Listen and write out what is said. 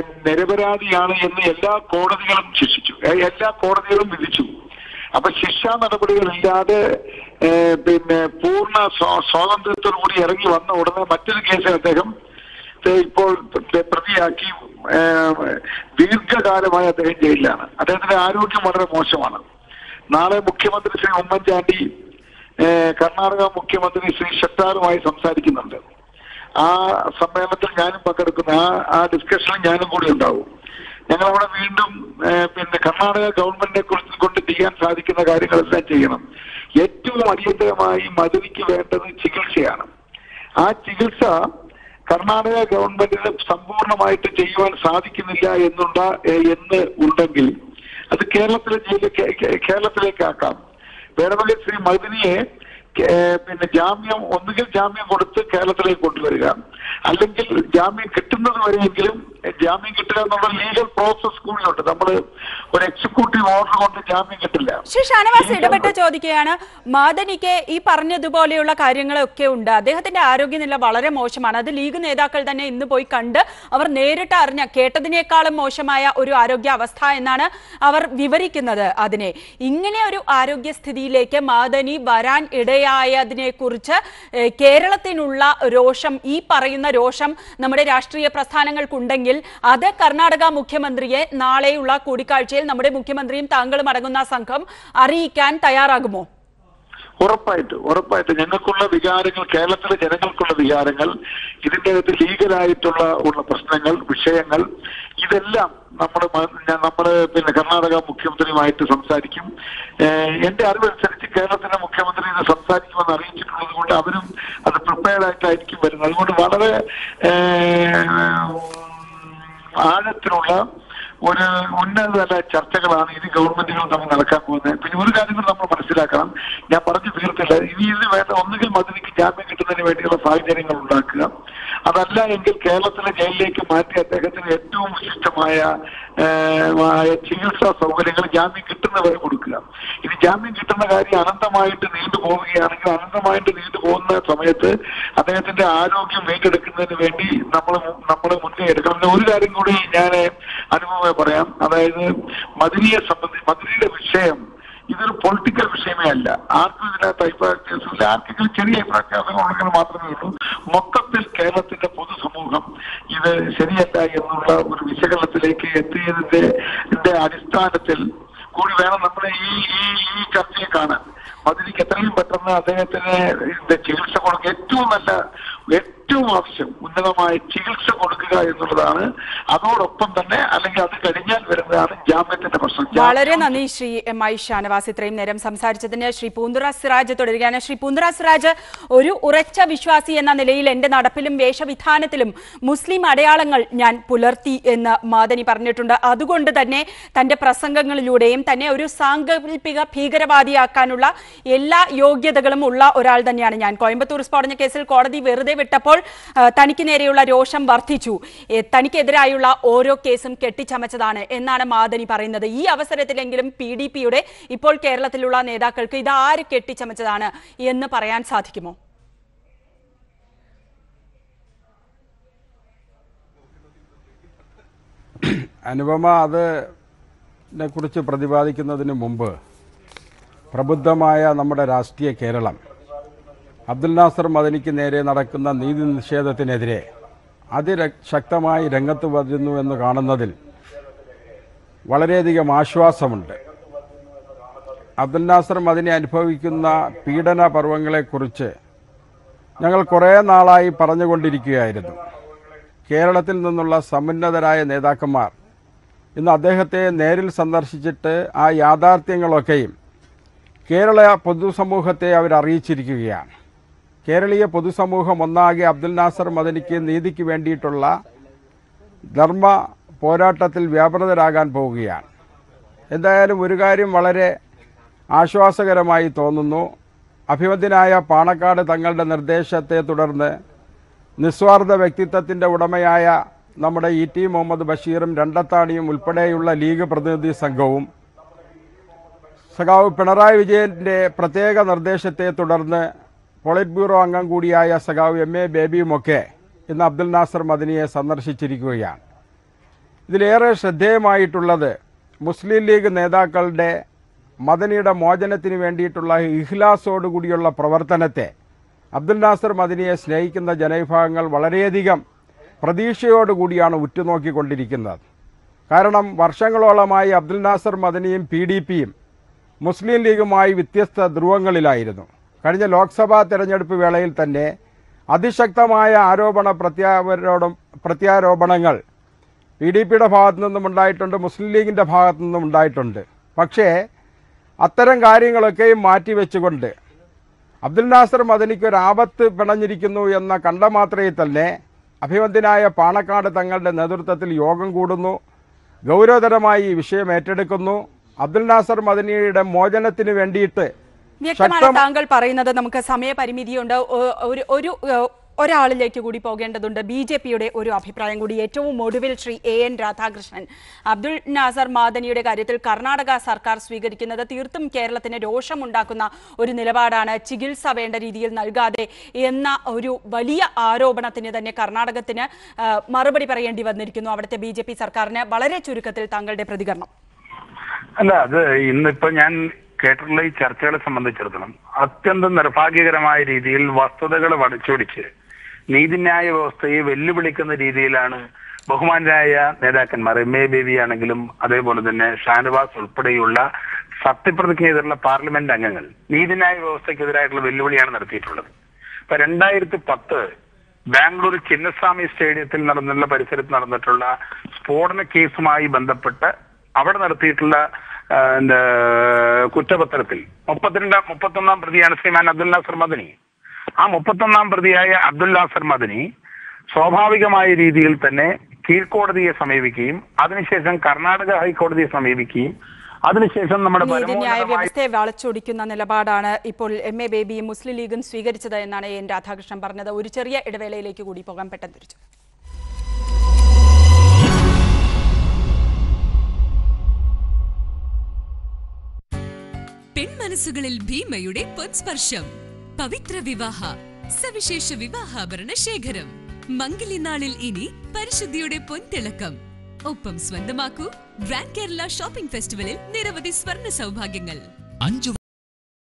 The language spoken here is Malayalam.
നിരപരാധിയാണ് എന്ന് എല്ലാ കോടതികളും ശിക്ഷിച്ചു ഏ, എല്ലാ കോടതികളും വിധിച്ചു അപ്പൊ ശിക്ഷാ നടപടികളില്ലാതെ ഏ, പിന്നെ പൂർണ്ണ സ്വാ- സ്വാതന്ത്ര്യത്തോടു കൂടി ഇറങ്ങി വന്ന ഉടനെ മറ്റൊരു കേസിൽ അദ്ദേഹം ദേ ഇപ്പോൾ പ്ര- പ്രതിയാക്കി ഏ, ദീർഘകാലമായി അദ്ദേഹം ജയിലിലാണ് അദ്ദേഹത്തിന്റെ ആരോഗ്യം വളരെ മോശമാണ് നാളെ മുഖ്യമന്ത്രി ശ്രീ ഉമ്മൻചാണ്ടി ഏ, കർണാടക മുഖ്യമന്ത്രി ശ്രീ ഷട്ടാറുമായി സംസാരിക്കുന്നുണ്ട് ആ സമ്മേളനത്തിൽ ഞാനും പങ്കെടുക്കുന്ന ആ ആ ഡിസ്കഷനിൽ ഞാനും കൂടി ഉണ്ടാവും ഞങ്ങൾ അവിടെ വീണ്ടും ഏ, പിന്നെ കർണാടക ഗവൺമെന്റിനെ കുറിച്ച് കൊണ്ട് ചെയ്യാൻ സാധിക്കുന്ന കാര്യങ്ങളെല്ലാം ചെയ്യണം ഏറ്റവും അടിയന്തരമായി മദനിക്ക് വേണ്ടത് ചികിത്സയാണ് ആ ചികിത്സ കർണാടക ഗവൺമെന്റിന് സമ്പൂർണ്ണമായിട്ട് ചെയ്യുവാൻ സാധിക്കുന്നില്ല എന്നുണ്ട ഏ, എന്ന് ഉണ്ടെങ്കിൽ അത് കേരളത്തിലെ ജയിലിലേക്ക് കേരളത്തിലേക്ക് ആക്കാം വേണമെങ്കിൽ ശ്രീ മദിനിയെ കേ- പിന്നെ ജാമ്യം ഒന്നുകിൽ ജാമ്യം കൊടുത്ത് കേരളത്തിലേക്ക് കൊണ്ടുവരിക അല്ലെങ്കിൽ ജാമ്യം കിട്ടുന്നത് വരെയെങ്കിലും ജാമ്യം കിട്ടുക എന്നുള്ള ലീഗൽ പ്രോസസ് കൂടിയുണ്ട് നമ്മൾ ഒരു എക്സിക്യൂട്ടീവ് ഓർഡർ കൊണ്ട് ജാമ്യം കിട്ടില്ല ശ്രീ ഷാനവാസ് ഇടപെട്ട് ചോദിക്കുകയാണ് മാദനിക്ക് ഈ പറഞ്ഞതുപോലെയുള്ള കാര്യങ്ങളൊക്കെ ഉണ്ട് അദ്ദേഹത്തിന്റെ ആരോഗ്യനില വളരെ മോശമാണ് അത് ലീഗ് നേതാക്കൾ തന്നെ ഇന്ന് പോയി കണ്ട് അവർ നേരിട്ട് അറിഞ്ഞ കേട്ടതിനേക്കാളും മോശമായ ഒരു ആരോഗ്യ അവസ്ഥ എന്നാണ് അവർ വിവരിക്കുന്നത് അതിനെ ഇങ്ങനെ ഒരു ആരോഗ്യസ്ഥിതിയിലേക്ക് മാദനി വരാൻ ഇടയായതിനെ കുറിച്ച് ഏഹ്, കേരളത്തിനുള്ള രോഷം ഈ പറയുന്ന രോഷം നമ്മുടെ രാഷ്ട്രീയ പ്രസ്ഥാനങ്ങൾക്കുണ്ടെങ്കിൽ അത് കർണാടക മുഖ്യമന്ത്രിയെ നാളെയുള്ള കൂടിക്കാഴ്ചയിൽ നമ്മുടെ മുഖ്യമന്ത്രിയും താങ്കളും അടങ്ങുന്ന സംഘം അറിയിക്കാൻ തയ്യാറാകുമോ ഉറപ്പായിട്ട് ഉറപ്പായിട്ട് ഞങ്ങൾക്കുള്ള വികാരങ്ങൾ കേരളത്തിലെ ജനങ്ങൾക്കുള്ള വികാരങ്ങൾ ഇതിന്റെ അകത്ത് ലീഗലായിട്ടുള്ള ഉള്ള പ്രശ്നങ്ങൾ വിഷയങ്ങൾ ഇതെല്ലാം നമ്മൾ നമ്മൾ പിന്നെ കർണാടക മുഖ്യമന്ത്രിയുമായിട്ട് സംസാരിക്കും ഏഹ് എന്റെ അറിവനുസരിച്ച് കേരളത്തിന്റെ മുഖ്യമന്ത്രി ഇത് സംസാരിക്കുമെന്ന് അറിയിച്ചിട്ടുള്ളത് കൊണ്ട് അവരും അത് പ്രിപ്പയർഡ് ആയിട്ടായിരിക്കും വരുന്നത് അതുകൊണ്ട് വളരെ ഏഹ്, ആഴത്തിലുള്ള ഒരു ഉന്നതതല ചർച്ചകളാണ് ഇരു ഗവൺമെന്റുകളും തമ്മിൽ നടക്കാൻ പോകുന്നത് പിന്നെ ഒരു കാര്യം കൂടി നമ്മൾ മനസ്സിലാക്കണം ഞാൻ പറഞ്ഞു തീർത്തില്ല ഇനി ഇത് വേണ്ട ഒന്നുകിൽ മദനിക്ക് ജാമ്യം കിട്ടുന്നതിന് വേണ്ടിയുള്ള സാഹചര്യങ്ങൾ ഉണ്ടാക്കുക അതല്ല എങ്കിൽ കേരളത്തിലെ ജയിലിലേക്ക് മാറ്റി അദ്ദേഹത്തിന് ഏറ്റവും വിശിഷ്ടമായ ഏഹ്, ആയ ചികിത്സാ സൗകര്യങ്ങൾ ജാമ്യം കിട്ടുന്നവരെ കൊടുക്കുക ഇനി ജാമ്യം കിട്ടുന്ന കാര്യം അനന്തമായിട്ട് നീണ്ടു പോവുകയാണെങ്കിൽ അനന്തമായിട്ട് നീണ്ടു പോകുന്ന സമയത്ത് അദ്ദേഹത്തിന്റെ ആരോഗ്യം വീണ്ടെടുക്കുന്നതിന് വേണ്ടി നമ്മൾ നമ്മൾ മുൻകൈ എടുക്കണം പിന്നെ ഒരു കാര്യം കൂടി ഞാൻ അനുഭവമായി പറയാം അതായത് മദിനിയെ സംബന്ധിച്ച് മദിനിയുടെ വിഷയം ഇതൊരു പൊളിറ്റിക്കൽ വിഷയമേ അല്ല ആർക്കും ഇതിനകത്ത് അഭിപ്രായ വ്യത്യാസമില്ല ആർക്കെങ്കിലും ചെറിയ അഭിപ്രായ വ്യത്യാസങ്ങൾ ഉണ്ടെങ്കിൽ മാത്രമേ ഉള്ളൂ മൊത്തത്തിൽ കേരളത്തിന്റെ പൊതുസമൂഹം ഇത് ശരിയല്ല എന്നുള്ള ഒരു വിശകലനത്തിലേക്ക് എത്തിയതിന്റെ ഇതിന്റെ അടിസ്ഥാനത്തിൽ കൂടി വേണം നമ്മുടെ ഈ ഈ ഈ ചർച്ചയെ കാണാൻ മദിനിക്ക് എത്രയും പെട്ടെന്ന് അദ്ദേഹത്തിന് ഇതിന്റെ ചികിത്സ കൊടുക്കുക ഏറ്റവും നല്ല ഏറ്റവും ആവശ്യം ഉന്നതമായ ചികിത്സ കൊടുക്കുക എന്നുള്ളതാണ് അതോടൊപ്പം തന്നെ അല്ലെങ്കിൽ അത് കഴിഞ്ഞാൽ വരുന്നതാണ് ജാമ്യത്തിന്റെ പ്രശ്നം വളരെ ജാമ്യം നന്ദി ശ്രീ എം ഐ ഷാനവാസ് ഇത്രയും നേരം സംസാരിച്ചതിന് ശ്രീ പൂന്തുറ സിറാജ് തുടരുകയാണ് ശ്രീ പൂന്തുറ സിറാജ് ഒരു ഉറച്ച വിശ്വാസി എന്ന നിലയിൽ എന്റെ നടപ്പിലും വേഷവിധാനത്തിലും മുസ്ലിം അടയാളങ്ങൾ ഞാൻ പുലർത്തി എന്ന് മാദനി പറഞ്ഞിട്ടുണ്ട് അതുകൊണ്ട് തന്നെ തന്റെ പ്രസംഗങ്ങളിലൂടെയും തന്നെ ഒരു സാങ്കല്പിക ഭീകരവാദിയാക്കാനുള്ള എല്ലാ യോഗ്യതകളും ഉള്ള ഒരാൾ തന്നെയാണ് ഞാൻ കോയമ്പത്തൂർ സ്ഫോടന കേസിൽ കോടതി വെറുതെ വിട്ടപ്പോൾ ആ, തനിക്ക് നേരെയുള്ള രോഷം വർദ്ധിച്ചു ഏ, തനിക്കെതിരായുള്ള ഓരോ കേസും കെട്ടിച്ചമച്ചതാണ് എന്നാണ് മാദനി പറയുന്നത് ഈ അവസരത്തിലെങ്കിലും പി ഡി പിയുടെ ഇപ്പോൾ കേരളത്തിലുള്ള നേതാക്കൾക്ക് ഇത് ആര് കെട്ടിച്ചമച്ചതാണ് എന്ന് പറയാൻ സാധിക്കുമോ അനുപമ അതിനെ കുറിച്ച് പ്രതിപാദിക്കുന്നതിന് മുമ്പ് പ്രബുദ്ധമായ നമ്മുടെ രാഷ്ട്രീയ കേരളം അബ്ദുൽ നാസർ മദനിക്ക് നേരെ നടക്കുന്ന നീതി നിഷേധത്തിനെതിരെ അതിശക്തമായി രംഗത്ത് വരുന്നു എന്ന് കാണുന്നതിൽ വളരെയധികം ആശ്വാസമുണ്ട് അബ്ദുൽ നാസർ മദനി അനുഭവിക്കുന്ന പീഡന പർവങ്ങളെക്കുറിച്ച് ഞങ്ങൾ കുറേ നാളായി പറഞ്ഞുകൊണ്ടിരിക്കുകയായിരുന്നു കേരളത്തിൽ നിന്നുള്ള സമുന്നതരായ നേതാക്കന്മാർ ഇന്ന് അദ്ദേഹത്തെ നേരിൽ സന്ദർശിച്ചിട്ട് ആ യാഥാർത്ഥ്യങ്ങളൊക്കെയും കേരള പൊതുസമൂഹത്തെ അവർ അറിയിച്ചിരിക്കുകയാണ് കേരളീയ പൊതുസമൂഹം ഒന്നാകെ അബ്ദുൽ നാസർ മദനിക്ക് നീതിക്ക് വേണ്ടിയിട്ടുള്ള ധർമ്മ പോരാട്ടത്തിൽ വ്യാപൃതരാകാൻ പോവുകയാണ് എന്തായാലും ഒരു കാര്യം വളരെ ആശ്വാസകരമായി തോന്നുന്നു അഭിമന്യനായ പാണക്കാട് തങ്ങളുടെ നിർദ്ദേശത്തെ തുടർന്ന് നിസ്വാർത്ഥ വ്യക്തിത്വത്തിൻ്റെ ഉടമയായ നമ്മുടെ ഇ ടി മുഹമ്മദ് ബഷീറും രണ്ടത്താണിയും ഉൾപ്പെടെയുള്ള ലീഗ് പ്രതിനിധി സംഘവും സഖാവ് പിണറായി വിജയന്റെ പ്രത്യേക നിർദ്ദേശത്തെ തുടർന്ന് പോളിറ്റ് ബ്യൂറോ അംഗം കൂടിയായ സഖാവ് എം എ ബേബിയുമൊക്കെ ഇന്ന് അബ്ദുൽ നാസർ മദനിയെ സന്ദർശിച്ചിരിക്കുകയാണ് ഇതിലേറെ ശ്രദ്ധേയമായിട്ടുള്ളത് മുസ്ലിം ലീഗ് നേതാക്കളുടെ മദനിയുടെ മോചനത്തിന് വേണ്ടിയിട്ടുള്ള ഇഖ്ലാസോടുകൂടിയുള്ള പ്രവർത്തനത്തെ അബ്ദുൽ നാസർ മദനിയെ സ്നേഹിക്കുന്ന ജനവിഭാഗങ്ങൾ വളരെയധികം പ്രതീക്ഷയോടുകൂടിയാണ് ഉറ്റുനോക്കിക്കൊണ്ടിരിക്കുന്നത് കാരണം വർഷങ്ങളോളമായി അബ്ദുൽ നാസർ മദനിയും പി ഡി പിയും മുസ്ലിം ലീഗുമായി വ്യത്യസ്ത ധ്രുവങ്ങളിലായിരുന്നു കഴിഞ്ഞ ലോക്സഭാ തെരഞ്ഞെടുപ്പ് വേളയിൽ തന്നെ അതിശക്തമായ ആരോപണ പ്രത്യാരോപണം പ്രത്യാരോപണങ്ങൾ പി ഡി പിയുടെ ഭാഗത്തു നിന്നും ഉണ്ടായിട്ടുണ്ട് മുസ്ലിം ലീഗിൻ്റെ ഭാഗത്തു നിന്നും ഉണ്ടായിട്ടുണ്ട് പക്ഷേ അത്തരം കാര്യങ്ങളൊക്കെയും മാറ്റിവെച്ചുകൊണ്ട് അബ്ദുൽ നാസർ മദനിക്ക് ഒരു ആപത്ത് പിണഞ്ഞിരിക്കുന്നു എന്ന കണ്ട മാത്രയിൽ തന്നെ അഭിവന്ദ്യനായ പാണക്കാട് തങ്ങളുടെ നേതൃത്വത്തിൽ യോഗം കൂടുന്നു ഗൗരവതരമായി ഈ വിഷയം ഏറ്റെടുക്കുന്നു അബ്ദുൽ നാസർ മദനിയുടെ മോചനത്തിന് വേണ്ടിയിട്ട് വ്യക്തമാണ് ശക്തം- താങ്കൾ പറയുന്നത് നമുക്ക് സമയപരിമിതിയുണ്ട് ഒ- ഒരു ഒരു ഏഹ്, ഒരാളിലേക്ക് കൂടി പോകേണ്ടതുണ്ട് ബി ജെ പിയുടെ ഒരു അഭിപ്രായം കൂടി ഏറ്റവും ഒടുവിൽ ശ്രീ എ എൻ രാധാകൃഷ്ണൻ അബ്ദുൾ നാസർ മാദനിയുടെ കാര്യത്തിൽ കർണാടക സർക്കാർ സ്വീകരിക്കുന്നത് തീർത്തും കേരളത്തിന് രോഷമുണ്ടാക്കുന്ന ഒരു നിലപാടാണ് ചികിത്സ വേണ്ട രീതിയിൽ നൽകാതെ എന്ന ഒരു വലിയ ആരോപണത്തിന് തന്നെ കർണാടകത്തിന് ഏഹ്, മറുപടി പറയേണ്ടി വന്നിരിക്കുന്നു അവിടുത്തെ ബി സർക്കാരിന് വളരെ ചുരുക്കത്തിൽ താങ്കളുടെ പ്രതികരണം അല്ല അത് ഇന്നിപ്പോ ഞാൻ കേട്ടിട്ടുള്ള ഈ ചർച്ചകളെ സംബന്ധിച്ചിടത്തോളം അത്യന്തം നിർഭാഗ്യകരമായ രീതിയിൽ വസ്തുതകൾ വടച്ചൊടിച്ച് നീതിന്യായ വ്യവസ്ഥയെ വെല്ലുവിളിക്കുന്ന രീതിയിലാണ് ബഹുമാനരായ നേതാക്കന്മാർ എം എ ബേബി ആണെങ്കിലും അതേപോലെ തന്നെ ഷാനവാസ് ഉൾപ്പെടെയുള്ള സത്യപ്രതിജ്ഞ ചെയ്തിട്ടുള്ള പാർലമെന്റ് അംഗങ്ങൾ നീതിന്യായ വ്യവസ്ഥയ്ക്കെതിരായിട്ടുള്ള വെല്ലുവിളിയാണ് നടത്തിയിട്ടുള്ളത് ഇപ്പൊ രണ്ടായിരത്തി പത്ത് ബാംഗ്ലൂർ ചിന്നസ്വാമി സ്റ്റേഡിയത്തിൽ നടന്നുള്ള പരിസരത്ത് നടന്നിട്ടുള്ള സ്ഫോടന കേസുമായി ബന്ധപ്പെട്ട് അവിടെ നടത്തിയിട്ടുള്ള ആ, എന്താ കുറ്റപത്രത്തിൽ മുപ്പത്തിരണ്ടാം മുപ്പത്തൊന്നാം പ്രതിയാണ് ശ്രീമാൻ അബ്ദുൽ നാസർ മദനി ആ മുപ്പത്തൊന്നാം പ്രതിയായ അബ്ദുൽ നാസർ മദനി സ്വാഭാവികമായ രീതിയിൽ തന്നെ കീഴ്ക്കോടതിയെ സമീപിക്കുകയും അതിനുശേഷം കർണാടക ഹൈക്കോടതിയെ സമീപിക്കുകയും അതിനുശേഷം നമ്മുടെ നീതിന്യായ പരമോന്നതമായ വ്യവസ്ഥയെ വളച്ചൊടിക്കുന്ന നിലപാടാണ് ഇപ്പോൾ എം എ ബേബിയും മുസ്ലിം ലീഗും സ്വീകരിച്ചത് എന്നാണ് എൻ രാധാകൃഷ്ണൻ പറഞ്ഞത് ഒരു ചെറിയ ഇടവേളയിലേക്ക് കൂടി പോകാൻ പെട്ടെന്ന് തിരിച്ചു പെൺമനസ്സുകളിൽ ഭീമയുടെ പൊൻസ്പർശം പവിത്ര വിവാഹ സവിശേഷ വിവാഹാഭരണ ശേഖരം മംഗലിനാളിൽ ഇനി പരിശുദ്ധിയുടെ പൊൻതിളക്കം ഒപ്പം സ്വന്തമാക്കൂ ഗ്രാൻഡ് കേരള ഷോപ്പിംഗ് ഫെസ്റ്റിവലിൽ നിരവധി സ്വർണ്ണ സൗഭാഗ്യങ്ങൾ അഞ്ചു